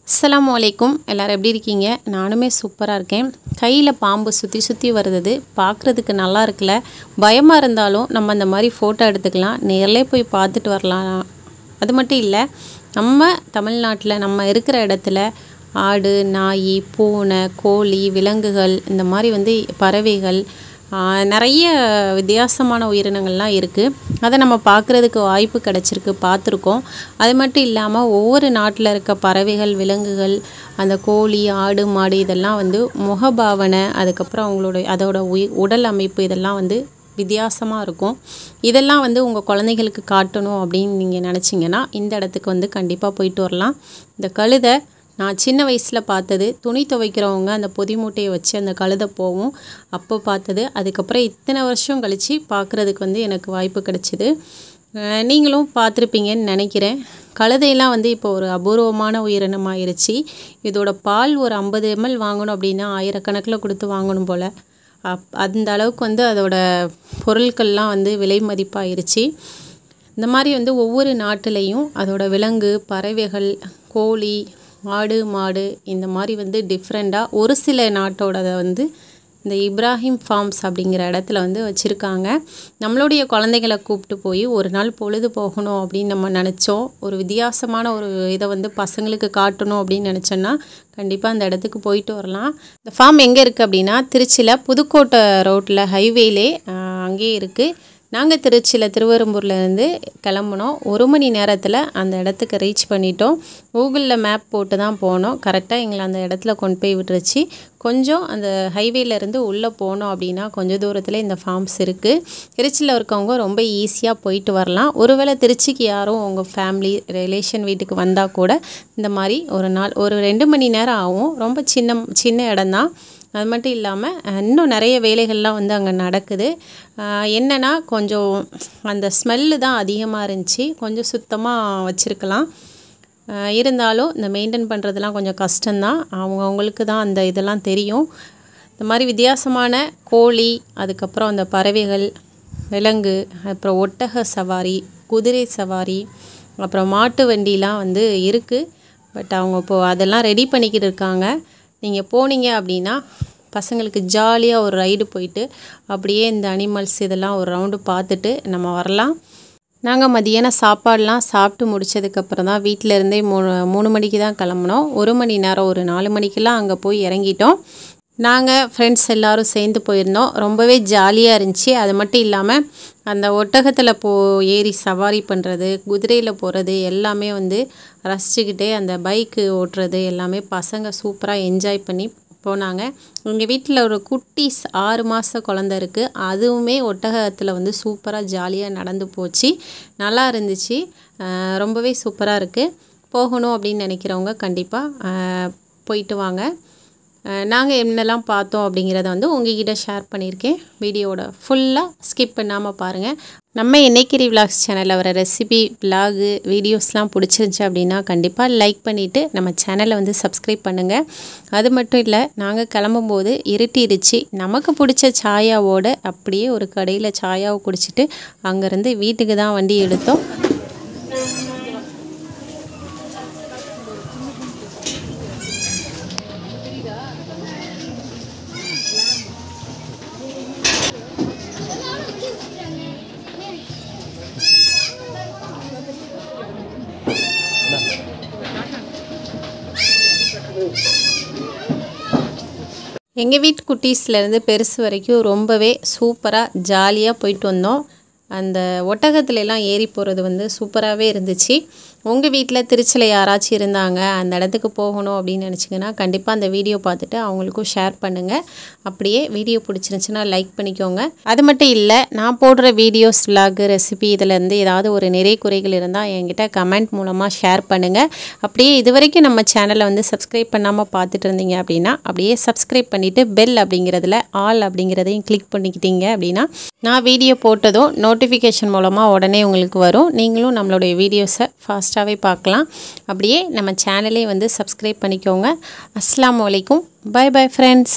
அஸ்ஸலாமு அலைக்கும் எல்லோரும் எப்படி இருக்கீங்க நானுமே சூப்பராக இருக்கேன் கையில் பாம்பு சுற்றி சுற்றி வருது பார்க்குறதுக்கு நல்லா இருக்குல்ல பயமாக இருந்தாலும் நம்ம அந்த மாதிரி ஃபோட்டோ எடுத்துக்கலாம் நேர்லேயே போய் பார்த்துட்டு வரலாம் அது மட்டும் இல்லை நம்ம தமிழ்நாட்டில் நம்ம இருக்கிற இடத்துல ஆடு நாய் பூனை கோழி விலங்குகள் இந்த மாதிரி வந்து பறவைகள் ஆஹ், நிறைய வித்தியாசமான உயிரினங்கள்லாம் இருக்குது அதை நம்ம பார்க்குறதுக்கு வாய்ப்பு கிடச்சிருக்கு பார்த்துருக்கோம் அது மட்டும் இல்லாமல் ஒவ்வொரு நாட்டில் இருக்க பறவைகள் விலங்குகள் அந்த கோழி ஆடு மாடு இதெல்லாம் வந்து முகபாவனை அதுக்கப்புறம் அவங்களோட அதோட உயிர் உடல் அமைப்பு இதெல்லாம் வந்து வித்தியாசமாக இருக்கும் இதெல்லாம் வந்து உங்கள் குழந்தைகளுக்கு காட்டணும் அப்படின்னு நீங்கள் நினச்சிங்கன்னா இந்த இடத்துக்கு வந்து கண்டிப்பாக போயிட்டு வரலாம் இந்த கழுதை நான் சின்ன வயசில் பார்த்தது துணி துவைக்கிறவங்க அந்த பொதி மூட்டையை வச்சு அந்த கழுதை போகும் அப்போ பார்த்தது அதுக்கப்புறம் இத்தனை வருஷம் கழித்து பார்க்குறதுக்கு வந்து எனக்கு வாய்ப்பு கிடைச்சிது அஹ் நீங்களும் பார்த்துருப்பீங்கன்னு நினைக்கிறேன் கழுதையெல்லாம் வந்து இப்போ ஒரு அபூர்வமான உயிரினமாயிருச்சு இதோட பால் ஒரு ஐம்பது எம்எல் வாங்கணும் அப்படின்னா ஆயிரக்கணக்கில் கொடுத்து வாங்கணும் போல் அப் அந்த அளவுக்கு வந்து அதோட பொருட்கள்லாம் வந்து விலை மதிப்பாயிருச்சு இந்த மாதிரி வந்து ஒவ்வொரு நாட்டிலையும் அதோட விலங்கு பறவைகள் கோழி ஆடு மாடு இந்த மாதிரி வந்து டிஃப்ரெண்ட்டாக ஒரு சில நாட்டோடதை வந்து இந்த இப்ராஹிம் ஃபார்ம்ஸ் அப்படிங்கிற இடத்துல வந்து வச்சுருக்காங்க நம்மளுடைய குழந்தைகளை கூப்பிட்டு போய் ஒரு நாள் பொழுது போகணும் அப்படின்னு நம்ம நினச்சோம் ஒரு வித்தியாசமான ஒரு இதை வந்து பசங்களுக்கு காட்டணும் அப்படின்னு நினச்சோன்னா கண்டிப்பாக அந்த இடத்துக்கு போயிட்டு வரலாம் இந்த ஃபார்ம் எங்கே இருக்குது அப்படின்னா திருச்சியில் புதுக்கோட்டை ரோட்டில் ஹைவேலே அங்கேயே இருக்குது நாங்கள் திருச்சியில் திருவெரும்பூர்லேருந்து கிளம்புனோம் ஒரு மணி நேரத்தில் அந்த இடத்துக்கு ரீச் பண்ணிட்டோம் கூகுளில் மேப் போட்டு தான் போனோம் கரெக்டாக எங்களை அந்த இடத்துல கொண்டு போய் விட்டுருச்சு கொஞ்சம் அந்த ஹைவேலேருந்து உள்ளே போனோம் அப்படின்னா கொஞ்சம் தூரத்தில் இந்த ஃபார்ம்ஸ் இருக்குது திருச்சியில் இருக்கவங்க ரொம்ப ஈஸியாக போயிட்டு வரலாம் ஒருவேளை திருச்சிக்கு யாரும் உங்கள் ஃபேமிலி ரிலேஷன் வீட்டுக்கு வந்தால் கூட இந்த மாதிரி ஒரு நாள் ஒரு ரெண்டு மணி நேரம் ஆகும் ரொம்ப சின்ன சின்ன இடம்தான் அது மட்டும் இல்லாமல் இன்னும் நிறைய வேலைகள்லாம் வந்து அங்கே நடக்குது ஆஹ் என்னன்னா கொஞ்சம் அந்த ஸ்மெல்லு தான் அதிகமாக இருந்துச்சு கொஞ்சம் சுத்தமாக வச்சுருக்கலாம் ஆஹ் இருந்தாலும் இந்த மெயின்டைன் பண்ணுறதுலாம் கொஞ்சம் கஷ்டம்தான் அவங்கவுங்களுக்கு தான் அந்த இதெல்லாம் தெரியும் இந்த மாதிரி வித்தியாசமான கோழி அதுக்கப்புறம் அந்த பறவைகள் விலங்கு அப்புறம் ஒட்டக சவாரி குதிரை சவாரி அப்புறம் மாட்டு வண்டிலாம் வந்து இருக்குது பட் அவங்க இப்போது அதெல்லாம் ரெடி பண்ணிக்கிட்டு இருக்காங்க நீங்கள் போனீங்க அப்படின்னா பசங்களுக்கு ஜாலியாக ஒரு ரைடு போயிட்டு அப்படியே இந்த அனிமல்ஸ் இதெல்லாம் ஒரு ரவுண்டு பார்த்துட்டு நம்ம வரலாம் நாங்கள் மதியானம் சாப்பாடெலாம் சாப்பிட்டு முடிச்சதுக்கப்புறம் தான் வீட்டில் இருந்தே மூணு மூணு மணிக்கு தான் கிளம்புனோம் ஒரு மணி நேரம் ஒரு நாலு மணிக்கெல்லாம் அங்கே போய் இறங்கிட்டோம் நாங்கள் ஃப்ரெண்ட்ஸ் எல்லாரும் சேர்ந்து போயிருந்தோம் ரொம்பவே ஜாலியாக இருந்துச்சு அது மட்டும் இல்லாமல் அந்த ஒட்டகத்தில் போ ஏறி சவாரி பண்ணுறது குதிரையில் போகிறது எல்லாமே வந்து ரசிச்சுக்கிட்டே அந்த பைக்கு ஓட்டுறது எல்லாமே பசங்க சூப்பராக என்ஜாய் பண்ணி போனாங்க எங்கள் வீட்டில் ஒரு குட்டீஸ் ஆறு மாத குழந்த இருக்குது அதுவுமே ஒட்டகத்தில் வந்து சூப்பராக ஜாலியாக நடந்து போச்சு நல்லா இருந்துச்சு அஹ் ரொம்பவே சூப்பராக இருக்குது போகணும் அப்படின்னு நினைக்கிறவங்க கண்டிப்பாக போயிட்டு வாங்க நாங்கள் என்னெல்லாம் பார்த்தோம் அப்படிங்கிறத வந்து உங்ககிட்ட ஷேர் பண்ணியிருக்கேன் வீடியோவோட ஃபுல்லாக ஸ்கிப் பண்ணாமல் பாருங்கள் நம்ம என்னைக்கிரி விலாக்ஸ் சேனலில் வர ரெசிபி விலாகு வீடியோஸ்லாம் பிடிச்சிருந்துச்சி அப்படின்னா கண்டிப்பாக லைக் பண்ணிவிட்டு நம்ம சேனலை வந்து சப்ஸ்கிரைப் பண்ணுங்கள் அது மட்டும் இல்லை நாங்கள் கிளம்பும்போது இருட்டிருச்சு நமக்கு பிடிச்ச சாயாவோட அப்படியே ஒரு கடையில் சாயாவை குடிச்சிட்டு அங்கேருந்து வீட்டுக்கு தான் வண்டி எடுத்தோம் எங்கள் வீட்டு குட்டீஸ்லேருந்து பெருசு வரைக்கும் ரொம்பவே சூப்பராக ஜாலியாக போயிட்டு வந்தோம் அந்த ஒட்டகத்துல எல்லாம் ஏறி போகிறது வந்து சூப்பராகவே இருந்துச்சு உங்கள் வீட்டில் திருச்சியில் யாராச்சும் இருந்தாங்க அந்த இடத்துக்கு போகணும் அப்படின்னு நினச்சிங்கன்னா கண்டிப்பாக அந்த வீடியோ பார்த்துட்டு அவங்களுக்கும் ஷேர் பண்ணுங்கள் அப்படியே வீடியோ பிடிச்சிருந்துச்சுன்னா லைக் பண்ணிக்கோங்க அது மட்டும் இல்லை நான் போடுற வீடியோஸ் vlog ரெசிபி இதிலேருந்து ஏதாவது ஒரு நிறை குறைகள் இருந்தால் என்கிட்ட கமெண்ட் மூலமாக ஷேர் பண்ணுங்கள் அப்படியே இது வரைக்கும் நம்ம சேனலை வந்து சப்ஸ்கிரைப் பண்ணாமல் பார்த்துட்டு இருந்தீங்க அப்படின்னா அப்படியே சப்ஸ்கிரைப் பண்ணிவிட்டு பெல் அப்படிங்கிறதுல ஆல் அப்படிங்கிறதையும் கிளிக் பண்ணிக்கிட்டீங்க அப்படின்னா நான் வீடியோ போட்டதும் நோட்டிஃபிகேஷன் மூலமாக உடனே உங்களுக்கு வரும் நீங்களும் நம்மளுடைய வீடியோஸை ஃபாஸ்ட்டாகவே பார்க்கலாம் அப்படியே நம்ம சேனலே வந்து சப்ஸ்கிரைப் பண்ணிக்கோங்க அஸ்ஸலாமு அலைக்கும் பை பை ஃப்ரெண்ட்ஸ்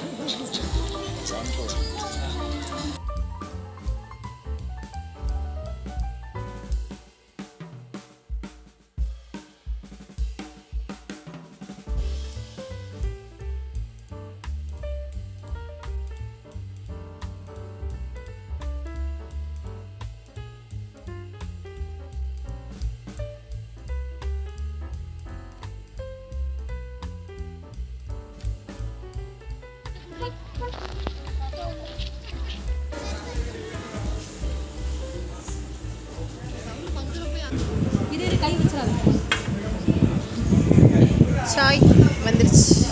சாய் வந்துருச்சு